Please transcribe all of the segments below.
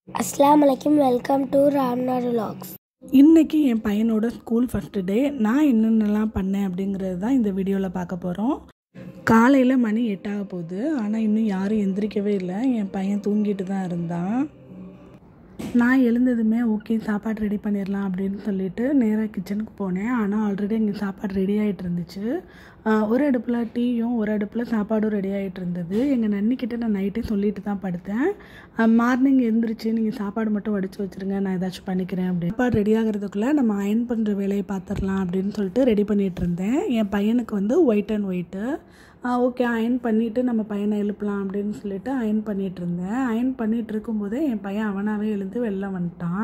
அஸ்லாம் வலைக்கம் welcome to Ramnad vlogs இன்னைக்கு என் பையனோட ஸ்கூல் ஃபஸ்ட்டு டே நான் என்னென்னலாம் பண்ணேன் அப்படிங்கிறது தான் இந்த வீடியோவில் பார்க்க போகிறோம் காலையில் மணி எட்டாக போகுது ஆனால் இன்னும் யாரும் எந்திரிக்கவே இல்லை என் பையன் தூங்கிட்டு தான் இருந்தான் நான் எழுந்ததுமே ஓகே சாப்பாடு ரெடி பண்ணிடலாம் அப்படின்னு சொல்லிட்டு நேராக கிச்சனுக்கு போனேன் ஆனால் ஆல்ரெடி இங்கே சாப்பாடு ரெடி ஆகிட்டு இருந்துச்சு ஆஹ் ஒரு அடுப்பில் டீயும் ஒரு அடுப்பில் சாப்பாடும் ரெடி ஆகிட்டு இருந்தது எங்கள் நன்னிக்கிட்ட நான் நைட்டே சொல்லிட்டு தான் படுத்தேன் மார்னிங் எழுந்திரிச்சு நீங்கள் சாப்பாடு மட்டும் வடித்து வச்சுருங்க நான் ஏதாச்சும் பண்ணிக்கிறேன் அப்படின்னு சாப்பாடு ரெடி ஆகிறதுக்குள்ளே நம்ம அயன் பண்ணுற வேலையை பார்த்துடலாம் அப்படின்னு சொல்லிட்டு ரெடி பண்ணிகிட்டு இருந்தேன் என் பையனுக்கு வந்து white and white okay iron பண்ணிவிட்டு நம்ம பையனை எழுப்பலாம் அப்படின்னு சொல்லிட்டு அயன் பண்ணிகிட்டு இருந்தேன் அயன் பண்ணிகிட்டு இருக்கும்போதே என் பையன் அவனாகவே எழுந்து வெளில வந்துட்டான்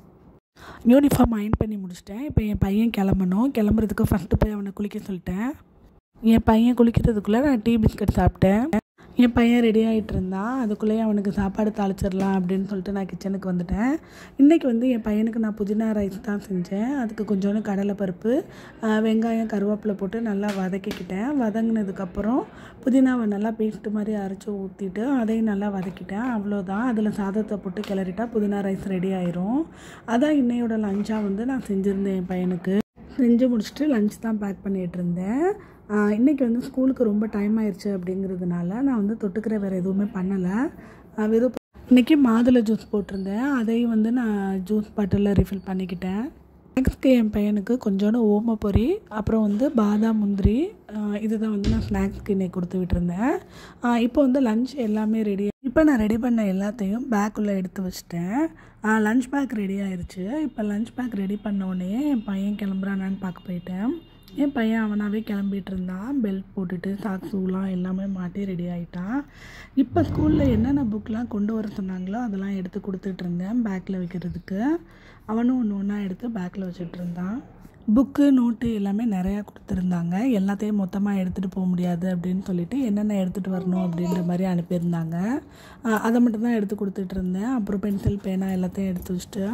யூனிஃபார்ம் அயன் பண்ணி முடிச்சிட்டேன் இப்போ என் பையன் கிளம்பணும் கிளம்புறதுக்கு ஃபஸ்ட்டு போய் அவனை குளிக்க சொல்லிட்டேன் என் பையன் குளிக்கிறதுக்குள்ளே நான் டீ பிஸ்கட் சாப்பிட்டேன் என் பையன் ரெடி ஆகிட்டு இருந்தான் அதுக்குள்ளேயே அவனுக்கு சாப்பாடு தாளிச்சிடலாம் அப்படின்னு சொல்லிட்டு நான் கிச்சனுக்கு வந்துட்டேன் இன்றைக்கி வந்து என் பையனுக்கு நான் புதினா ரைஸ் தான் செஞ்சேன் அதுக்கு கொஞ்சோண்டு கடலைப்பருப்பு ஆஹ், வெங்காயம் கருவேப்பிலை போட்டு நல்லா வதக்கிக்கிட்டேன் வதங்கினதுக்கப்புறம் புதினாவை நல்லா பேஸ்ட் மாதிரி அரைச்சி ஊற்றிட்டு அதையும் நல்லா வதக்கிட்டேன் அவ்வளோதான் அதில் சாதத்தை போட்டு கிளறிட்டா புதினா ரைஸ் ரெடி ஆயிரும் அதான் இன்னையோட லஞ்சாக வந்து நான் செஞ்சுருந்தேன் என் பையனுக்கு செஞ்சு முடிச்சுட்டு லஞ்ச் தான் பேக் பண்ணிகிட்டு இருந்தேன் ஆஹ் இன்னைக்கு வந்து ஸ்கூலுக்கு ரொம்ப டைம் ஆயிடுச்சு அப்படிங்கிறதுனால நான் வந்து தொட்டுக்கிற வேறு எதுவுமே பண்ணலை ஆஹ் வெறும் இன்றைக்கி மாதுளை ஜூஸ் போட்டிருந்தேன் அதையும் வந்து நான் ஜூஸ் பாட்டிலில் ரிஃபில் பண்ணிக்கிட்டேன் ஸ்நாக்ஸ்க்கு என் பையனுக்கு கொஞ்சோண்டு ஓம பொரி அப்புறம் வந்து பாதாம் முந்திரி ஆஹ் இதுதான் வந்து நான் ஸ்நாக்ஸ்க்கு இன்னைக்கு கொடுத்து விட்டுருந்தேன் ஆஹ் இப்போ வந்து லஞ்ச் எல்லாமே ரெடி இப்போ நான் ரெடி பண்ண எல்லாத்தையும் பேக்குள்ளே எடுத்து வச்சிட்டேன் லஞ்ச் பேக் ரெடி ஆயிருச்சு இப்போ லஞ்ச் பேக் ரெடி பண்ண உடனே என் பையன் கிளம்புறானான்னு பார்க்க போயிட்டேன் என் பையன் அவனாகவே கிளம்பிட்டு இருந்தான் பெல்ட் போட்டுட்டு சாக்ஸ் ஷூலாம் எல்லாமே மாட்டி ரெடி ஆகிட்டான் இப்போ ஸ்கூலில் என்னென்ன புக்கெலாம் கொண்டு வர சொன்னாங்களோ அதெல்லாம் எடுத்து கொடுத்துட்டு இருந்தேன் பேக்கில் வைக்கிறதுக்கு அவனும் ஒன்று ஒன்றா எடுத்து பேக்கில் வச்சுட்டு இருந்தான் புக்கு நோட்டு எல்லாமே நிறையா கொடுத்துருந்தாங்க எல்லாத்தையும் மொத்தமாக எடுத்துகிட்டு போக முடியாது அப்படின்னு சொல்லிட்டு என்னென்ன எடுத்துகிட்டு வரணும் அப்படின்ற மாதிரி அனுப்பியிருந்தாங்க ஆஹ் அதை மட்டும் தான் எடுத்து கொடுத்துட்டு இருந்தேன் அப்புறம் பென்சில் பேனா எல்லாத்தையும் எடுத்து வச்சுட்டு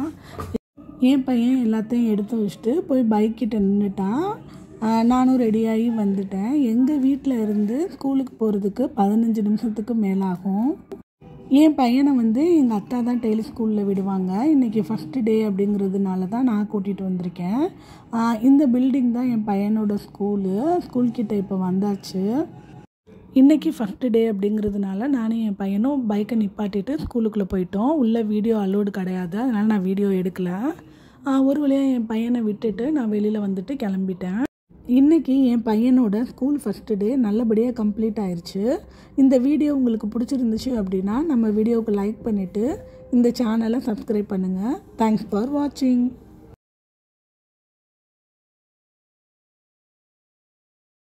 என் பையன் எல்லாத்தையும் எடுத்து வச்சுட்டு போய் பைக் கிட்ட நின்றுட்டான் ஆஹ் நானும் ரெடியாகி வந்துட்டேன் எங்கள் வீட்டில் இருந்து ஸ்கூலுக்கு போகிறதுக்கு பதினஞ்சு நிமிஷத்துக்கு மேலாகும் என் பையனை வந்து எங்கள் அத்தா தான் டெய்லி ஸ்கூலில் விடுவாங்க இன்றைக்கி ஃபஸ்ட்டு டே அப்படிங்கிறதுனால தான் நான் கூட்டிகிட்டு வந்திருக்கேன் ஆஹ் இந்த பில்டிங் தான் என் பையனோட ஸ்கூலு ஸ்கூல் கிட்ட இப்போ வந்தாச்சு இன்றைக்கி ஃபஸ்ட்டு டே அப்படிங்கிறதுனால நானும் என் பையனும் பைக்கை நிப்பாட்டிட்டு ஸ்கூலுக்குள்ளே போயிட்டோம் உள்ளே வீடியோ அலோடு கிடையாது அதனால் நான் வீடியோ எடுக்கல ஆஹ் ஒரு வழியாக என் பையனை விட்டுட்டு நான் வெளியில் வந்துட்டு கிளம்பிட்டேன் இன்றைக்கி என் பையனோட ஸ்கூல் ஃபஸ்ட்டு டே நல்லபடியாக கம்ப்ளீட் ஆயிருச்சு இந்த வீடியோ உங்களுக்கு பிடிச்சிருந்துச்சு அப்படின்னா நம்ம வீடியோவுக்கு லைக் பண்ணிவிட்டு இந்த சேனலை சப்ஸ்கிரைப் பண்ணுங்கள் தேங்க்ஸ் ஃபார் வாட்சிங்